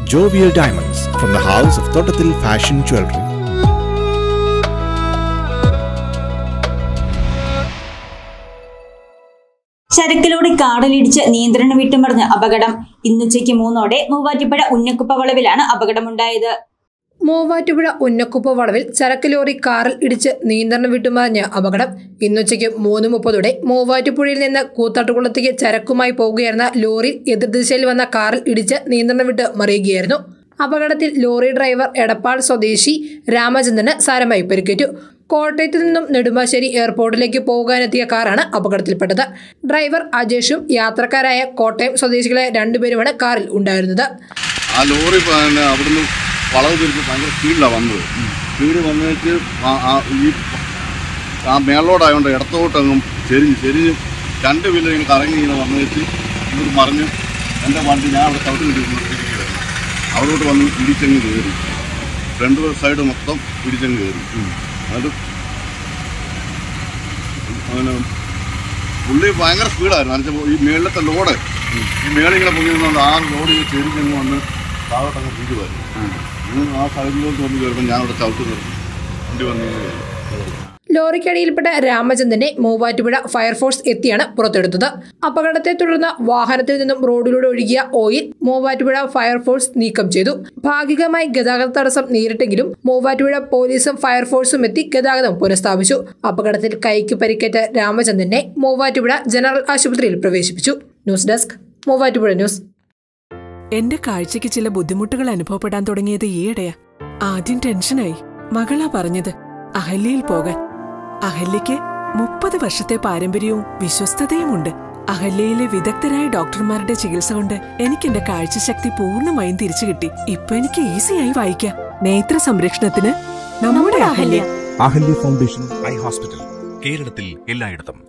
Jovial Diamonds from the house of Totatil Fashion Jewelry. ചരക്കിലൂടെ കാടലിടിച്ച് നിയന്ത്രണം വിട്ടുമറിഞ്ഞ അപകടം ഇന്നുച്ചയ്ക്ക് മൂന്നോടെ മൂവാറ്റുപുഴ ഉന്നക്കുപ്പ വളവിലാണ് അപകടമുണ്ടായത് മൂവാറ്റുപുഴ ഉന്നക്കുപ്പ വളവിൽ ചരക്ക് ലോറി കാറിൽ ഇടിച്ച് നിയന്ത്രണം വിട്ടുമറിഞ്ഞ അപകടം ഇന്നുച്ചയ്ക്ക് മൂന്ന് മുപ്പതോടെ മൂവാറ്റുപുഴയിൽ നിന്ന് കൂത്താട്ടുകുളത്തേക്ക് ചരക്കുമായി പോകുകയായിരുന്ന ലോറി എതിർദിശയിൽ വന്ന കാറിൽ ഇടിച്ച് നിയന്ത്രണം വിട്ട് മറിയുകയായിരുന്നു അപകടത്തിൽ ലോറി ഡ്രൈവർ എടപ്പാൾ സ്വദേശി രാമചന്ദ്രന് സാരമായി പരിക്കേറ്റു കോട്ടയത്ത് നിന്നും നെടുമ്പാശ്ശേരി എയർപോർട്ടിലേക്ക് പോകാനെത്തിയ കാറാണ് അപകടത്തിൽപ്പെട്ടത് ഡ്രൈവർ അജേഷും യാത്രക്കാരായ കോട്ടയം സ്വദേശികളായ രണ്ടുപേരുമാണ് കാറിൽ ഉണ്ടായിരുന്നത് ആ ലോറി പിന്നെ അവിടുന്ന് വളവ് തിരിച്ച് ഭയങ്കര സ്പീഡിലാണ് വന്നത് സ്പീഡ് വന്നിട്ട് ആ- ആ ഈ ആ മേളോടായതുകൊണ്ട് ഇടത്തോട്ടങ്ങും ചെരിഞ്ഞ് ചെരിഞ്ഞ് രണ്ട് വീലർ ഇങ്ങനെ കറങ്ങി ഇങ്ങനെ വന്നിട്ട് ഇങ്ങോട്ട് മറിഞ്ഞ് എൻ്റെ വണ്ടി ഞാൻ അവിടെ ചവിട്ടി നിർത്തിയിരിക്കുകയായിരുന്നു അവിടോട്ട് വന്ന് ഇടിച്ചങ്ങ് കയറി ഫ്രണ്ട് സൈഡ് മൊത്തം ഇടിച്ചങ്ങ് കയറി എന്നിട്ട് അങ്ങനെ പുള്ളി ഭയങ്കര സ്പീഡായിരുന്നു എന്നുവെച്ചാൽ ഈ മേളിലത്തെ ലോഡ് ഈ മേളിങ്ങനെ പൊങ്ങി നിന്നുകൊണ്ട് ആ ലോഡ് ഇങ്ങനെ ചെരിഞ്ഞങ്ങ് വന്ന് താഴോട്ടങ്ങ് വീഴുമായിരുന്നു ഇങ്ങനെ ആ സൈഡിലോട്ട് വന്ന് കയറുമ്പോൾ ഞാൻ അവിടെ ചവിട്ടി നിർത്തി വണ്ടി വന്ന് ഇങ്ങനെ കയറി ലോറിക്കടിയിൽപ്പെട്ട രാമചന്ദ്രനെ മൂവാറ്റുപുഴ ഫയർഫോഴ്സ് എത്തിയാണ് പുറത്തെടുത്തത് അപകടത്തെ തുടർന്ന് വാഹനത്തിൽ നിന്നും റോഡിലൂടെ ഒഴുകിയ ഓയിൽ മൂവാറ്റുപുഴ ഫയർഫോഴ്സ് നീക്കം ചെയ്തു ഭാഗികമായി ഗതാഗത തടസ്സം നേരിട്ടെങ്കിലും മൂവാറ്റുപുഴ പോലീസും ഫയർഫോഴ്സും എത്തി ഗതാഗതം പുനഃസ്ഥാപിച്ചു അപകടത്തിൽ കൈക്ക് പരിക്കേറ്റ രാമചന്ദ്രനെ മൂവാറ്റുപുഴ ജനറൽ ആശുപത്രിയിൽ പ്രവേശിപ്പിച്ചു ന്യൂസ് ഡെസ്ക് മൂവാറ്റുപുഴ ന്യൂസ് എന്റെ കാഴ്ചയ്ക്ക് ചില ബുദ്ധിമുട്ടുകൾ അനുഭവപ്പെടാൻ തുടങ്ങിയത് ഈയിടെയാ ആദ്യം ടെൻഷനായി മകളാ പറഞ്ഞത് അഹല്യയിൽ പോകാൻ അഹല്യയ്ക്ക് മുപ്പത് വർഷത്തെ പാരമ്പര്യവും വിശ്വസ്തതയുമുണ്ട് അഹല്യയിലെ വിദഗ്ധരായ ഡോക്ടർമാരുടെ ചികിത്സ കൊണ്ട് എനിക്ക് എന്റെ കാഴ്ചശക്തി പൂർണ്ണമായും തിരിച്ചു കിട്ടി ഇപ്പൊ എനിക്ക് ഈസിയായി വായിക്കാം നേത്ര സംരക്ഷണത്തിന് നമ്മുടെ Ahalya Ahalya Foundation Eye Hospital. കേരളത്തിൽ എല്ലായിടത്തും